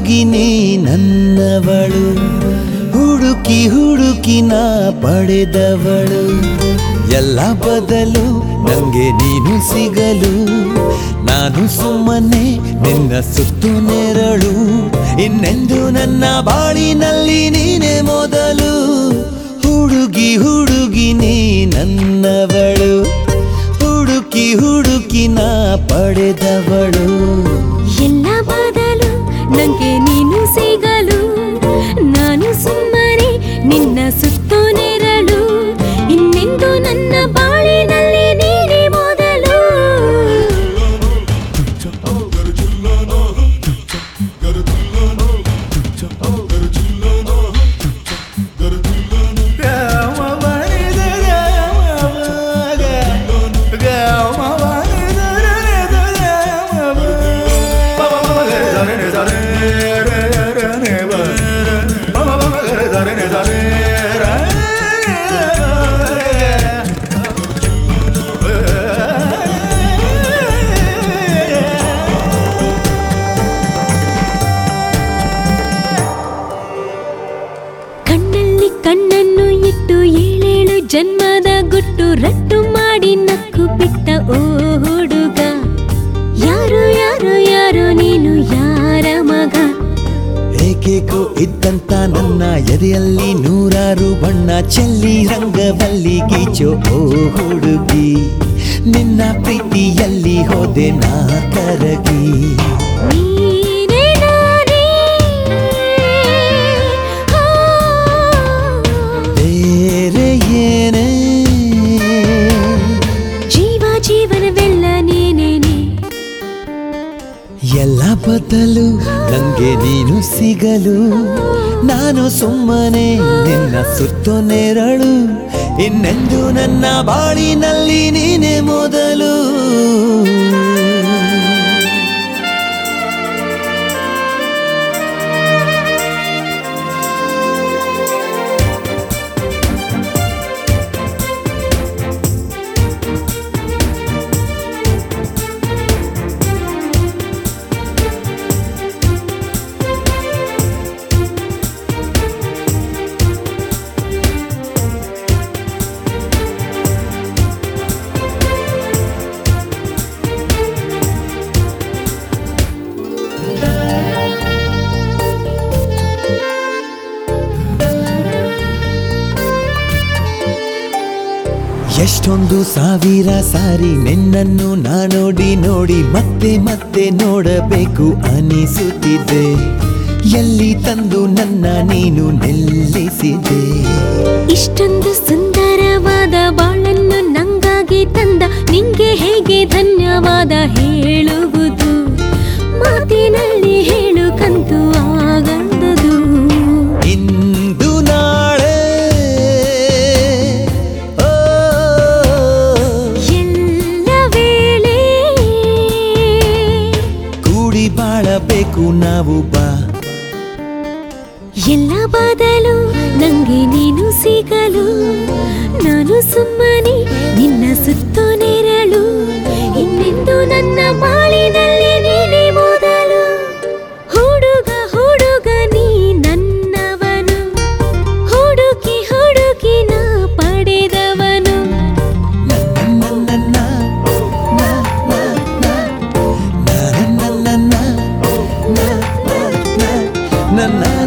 ಹುಡುಗಿ ನೀ ನನ್ನವಳು ಹುಡುಕಿ ಹುಡುಕಿ ನಾ ಪಡೆದವಳು ಎಲ್ಲ ಬದಲು ನಂಗೆ ನೀನು ಸಿಗಲು ನಾನು ಸುಮ್ಮನೆ ನಿನ್ನ ಸುತ್ತು ನೆರಳು ಇನ್ನೆಂದು ನನ್ನ ಬಾಳಿನಲ್ಲಿ ನೀನೆ ಮೊದಲು ಹುಡುಗಿ ಹುಡುಗಿ ನೀ ನನ್ನವಳು ಹುಡುಕಿ ಹುಡುಕಿ ನಾ ಪಡೆದವಳು ಎಲ್ಲ ಬದಲು ನಂಗೆ ನೀನು ಸಿಗಲು ನಾನು ಸುಮ್ಮನೆ ನಿನ್ನ ಸುತ್ತು ನೆರಳು ಇನ್ನೆಂದು ನನ್ನ ಬಾಳಿನಲ್ಲಿ ನೀನೇ ಮೊದಲು ಕಣ್ಣಲ್ಲಿ ಕಣ್ಣನ್ನು ಇಟ್ಟು ಏಳೇಳು ಜನ್ಮದ ಗುಟ್ಟು ರಟ್ಟು ಮಾಡಿ ನಕ್ಕು ಬಿಟ್ಟ ಓ ಹುಡುಗ ಯಾರು ಯಾರು ಯಾರು ನೀನು ಯಾರ ಮಗ ಏಕೇಕೋ ಇದ್ದಂತ ನನ್ನ ಎದೆಯಲ್ಲಿ ನೂರಾರು ಬಣ್ಣ ಚೆಲ್ಲಿ ರಂಗವಲ್ಲಿ ಗೀಚೋ ಓ ಹುಡುಗಿ ನಿನ್ನ ಪ್ರೀತಿಯಲ್ಲಿ ಹೋದೆ ನಾ ಕರಗಿ ನೀನೇ ನಾನೇ ಆ. ಬೇರೆ ಏನೇ ಜೀವ ಜೀವನವೆಲ್ಲ ನೀನೇನೆ ಎಲ್ಲ ಬದಲು ನಂಗೆ ನೀನು ಸಿಗಲು ನಾನು ಸುಮ್ಮನೆ ನಿನ್ನ ಸುತ್ತು ನೆರಳು ಇನ್ನೆಂದು ನನ್ನ ಬಾಳಿನಲ್ಲಿ ನೀನೆ ಮೊದಲು ಎಷ್ಟೊಂದು ಸಾವಿರ ಸಾರಿ ನಿನ್ನನ್ನು ನಾ ನೋಡಿ ನೋಡಿ ಮತ್ತೆ ಮತ್ತೆ ನೋಡಬೇಕು ಅನಿಸುತ್ತಿದೆ ಎಲ್ಲಿ ತಂದು ನನ್ನ ನೀನು ನಿಲ್ಲಿಸಿದೆ ಇಷ್ಟೊಂದು ಸುಂದರವಾದ ಬಾಳನ್ನು ನಂಗಾಗಿ ತಂದ ನಿಂಗೆ ಹೇಗೆ ಧನ್ಯವಾದ ಹೇಳುವುದು ಮಾತಿನಲ್ಲಿ ಹೇಳು ಕಂತು ಆಗಂದದು ಇಂದು ನಾಳೆ ಓ, ಎಲ್ಲ ವೇಳೆ ಕೂಡಿ ಬಾಳಬೇಕು ನಾವು ಬಾ ಎಲ್ಲ ಬದಲು ನಂಗೆ ನೀನು ಸಿಗಲು ನಾನು ಸುಮ್ಮನೆ ನಿನ್ನ ಸುತ್ತು ನೆರಳು ಇನ್ನೆಂದು ನನ್ನ ಬಾಳಿನಲ್ಲಿ ನೀನೇ ಮೊದಲು ಹುಡುಗ ಹುಡುಗ ನೀ ನನ್ನವನು ಹುಡುಕಿ ಹುಡುಕಿ ನಾ ಪಡೆದವನು ನನ್ನ